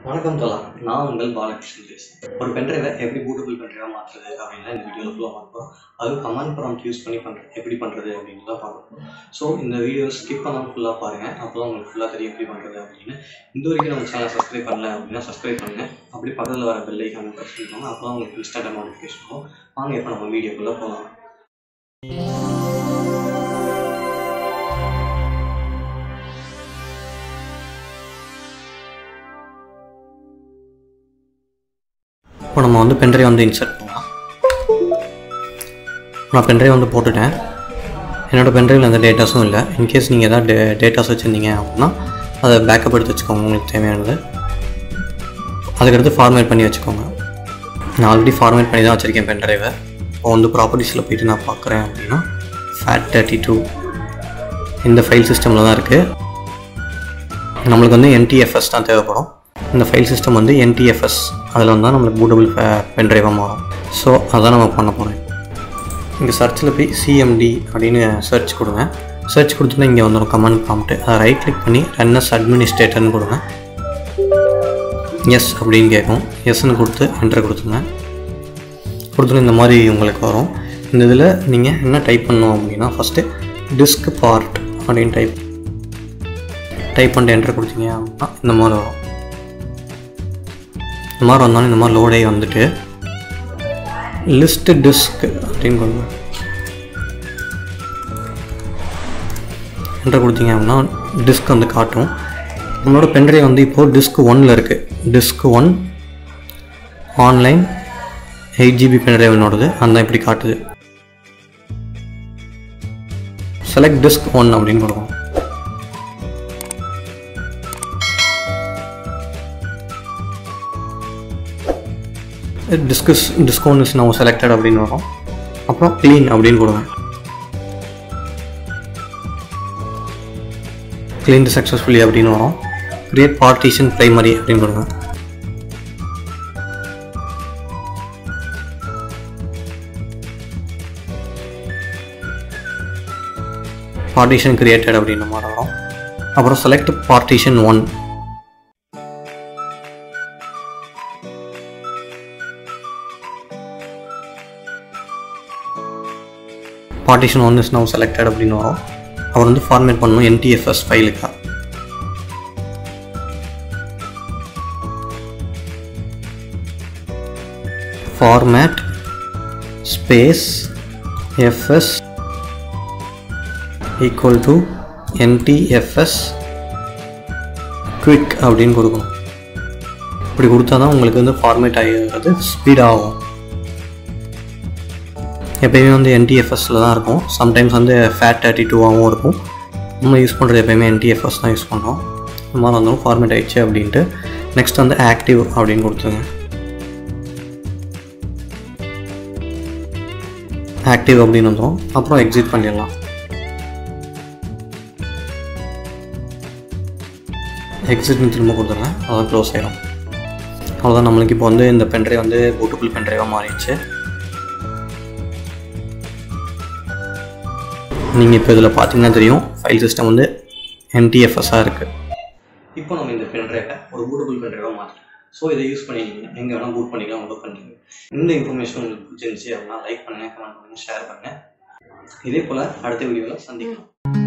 வணக்கம் தோலா நான் உங்கள் பாலகிருஷ்ணன் பேசுகிறேன் ஒரு பென்ட்ரைவை எப்படி பூட்டபிள் பென்ட்ரைவாக மாற்றுறது அப்படின்னு இந்த வீடியோவில் ஃபுல்லாக பார்ப்போம் அதுவும் கமாண்ட் ப்ராம்ப்ட் யூஸ் பண்ணி பண்ணுறது எப்படி பண்ணுறது அப்படின்னு தான் பார்க்கணும் ஸோ இந்த வீடியோ ஸ்கிப் பண்ணாமல் ஃபுல்லாக பாருங்கள் அப்போ தான் உங்களுக்கு ஃபுல்லாக தெரியும் எப்படி பண்ணுறது அப்படின்னு இந்த வரைக்கும் நம்ம சேனல் சப்ஸ்கிரைப் பண்ணல அப்படின்னா சப்ஸ்கிரைப் பண்ணுங்கள் அப்படி பக்கத்தில் வர பெல் ஐக்கான ப்ரெஸ் பண்ணிக்கோங்க அப்போ தான் உங்களுக்கு இன்ஸ்டாகிராம் நோட்டிஃபிகேஷன் வரும் வாங்க இப்போ நம்ம வீடியோக்குள்ளே போகலாம் இப்போ நம்ம வந்து பென்ட்ரைவ் வந்து இன்சர்ட் பண்ணலாம் நான் பென்ட்ரைவ் வந்து போட்டுட்டேன் என்னோடய பென்ட்ரைவில் எந்த டேட்டாஸும் இல்லை இன்கேஸ் நீங்கள் எதாவது டே டேட்டாஸ் வச்சுருந்தீங்க அப்படின்னா அதை பேக்கப் எடுத்து வச்சுக்கோங்க உங்களுக்கு தேவையானது அதுக்கடுத்து ஃபார்மேட் பண்ணி வச்சுக்கோங்க நான் ஆல்ரெடி ஃபார்மேட் பண்ணி தான் வச்சுருக்கேன் பென்ட்ரைவை இப்போ வந்து ப்ராப்பர்ட்டிஸில் போயிட்டு நான் பார்க்குறேன் அப்படின்னா ஃபேட் தேர்ட்டி டூ இந்த ஃபைல் சிஸ்டமில் தான் இருக்குது நம்மளுக்கு வந்து என்டிஎஃப்எஸ் தான் தேவைப்படும் இந்த ஃபைல் சிஸ்டம் வந்து என்டிஎஃப்எஸ் அதில் வந்து தான் நம்மளுக்கு பூட்டபிள் பென்ட்ரைவாக மாறும் ஸோ அதான் நம்ம பண்ண போகிறோம் இங்கே சர்ச்சில் போய் சிஎம்டி அப்படின்னு சர்ச் கொடுங்க சர்ச் கொடுத்தோன்னா இங்கே வந்துடும் கமெண்ட் ப்ராம்ப்ட்டு அதை ரைட் கிளிக் பண்ணி ரன்னஸ் அட்மினிஸ்ட்ரேட்டர்னு கொடுங்க எஸ் அப்படின்னு கேட்கும் எஸ்ன்னு கொடுத்து என்டர் கொடுத்துங்க கொடுத்துட்டு இந்த மாதிரி உங்களுக்கு வரும் இந்த இதில் நீங்கள் என்ன டைப் பண்ணணும் அப்படின்னா ஃபஸ்ட்டு டிஸ்க் பார்ட் அப்படின்னு டைப் டைப் பண்ணிட்டு என்டர் கொடுத்தீங்க அப்படின்னா இந்த மாதிரி வரும் இந்த மாதிரி வந்தாலும் இந்த மாதிரி லோடே வந்துட்டு லிஸ்ட் டிஸ்க் அப்படின்னு கொடுங்க என்டர் கொடுத்தீங்க அப்படின்னா டிஸ்க் வந்து காட்டும் நம்மளோட பென்ட்ரைவ் வந்து இப்போது டிஸ்க் ஒன்னில் இருக்குது disk one online eight GB pendrive என்னோடது அந்த இப்படி காட்டுது செலக்ட் டிஸ்க் ஒன் அப்படின்னு கொடுக்கும் discuss discount is now selected அப்படின்னு வரும் அப்புறம் க்ளீன் அப்படின்னு கொடுங்க க்ளீன் சக்ஸஸ்ஃபுல்லி அப்படின்னு வரும் கிரியேட் பார்ட்டிஷன் ப்ரைமரி அப்படின்னு கொடுங்க பார்ட்டிஷன் கிரியேட்டட் அப்படின்ற மாதிரி வரும் அப்புறம் select partition one partition one is now selected அப்படின்னு வரும் அவர் வந்து ஃபார்மேட் பண்ணணும் என்டிஎஃப்எஸ் ஃபைலுக்கு format space FS equal to NTFS quick அப்படின்னு கொடுக்கணும் இப்படி கொடுத்தா தான் உங்களுக்கு வந்து ஃபார்மேட் ஆகிறது ஸ்பீடாகும் எப்பயுமே வந்து என்டிஎஃப்எஸில் தான் இருக்கும் சம்டைம்ஸ் வந்து ஃபேட் தேர்ட்டி டூவாகவும் இருக்கும் நம்ம யூஸ் பண்ணுறது எப்பயுமே என்டிஎஃப்எஸ் தான் யூஸ் பண்ணுறோம் இந்த மாதிரி வந்தாலும் ஃபார்மேட் ஆயிடுச்சு அப்படின்ட்டு நெக்ஸ்ட் வந்து ஆக்டிவ் அப்படின்னு கொடுத்துங்க ஆக்டிவ் அப்படின்னு வந்துடும் அப்புறம் எக்ஸிட் பண்ணிடலாம் எக்ஸிட்னு திரும்ப கொடுத்துருங்க அதான் க்ளோஸ் ஆகிடும் அவ்வளோதான் நம்மளுக்கு இப்போ வந்து இந்த பென்ட்ரைவ் வந்து பூட்டபிள் பென்ட்ரைவாக மாறிடுச்சு நீங்கள் இப்போ இதில் பார்த்தீங்கன்னா தெரியும் ஃபைல் சிஸ்டம் வந்து என்டிஎஃப்எஸ்ஸாக இருக்குது இப்போ நம்ம இந்த பென்ட்ரைவை ஒரு பூட்டபிள் பென்ட்ரைவாக மாற்றலாம் ஸோ இதை யூஸ் பண்ணி நீங்கள் எங்கே வேணால் பூட் பண்ணிக்கலாம் ஒர்க் பண்ணுறீங்க இந்த இன்ஃபர்மேஷன் உங்களுக்கு பிடிச்சிருந்துச்சி அப்படின்னா லைக் பண்ணுங்கள் கமெண்ட் பண்ணுங்கள் ஷேர் பண்ணுங்கள் இதே போல் அடுத்த வீடியோவில் சந்திக்கலாம்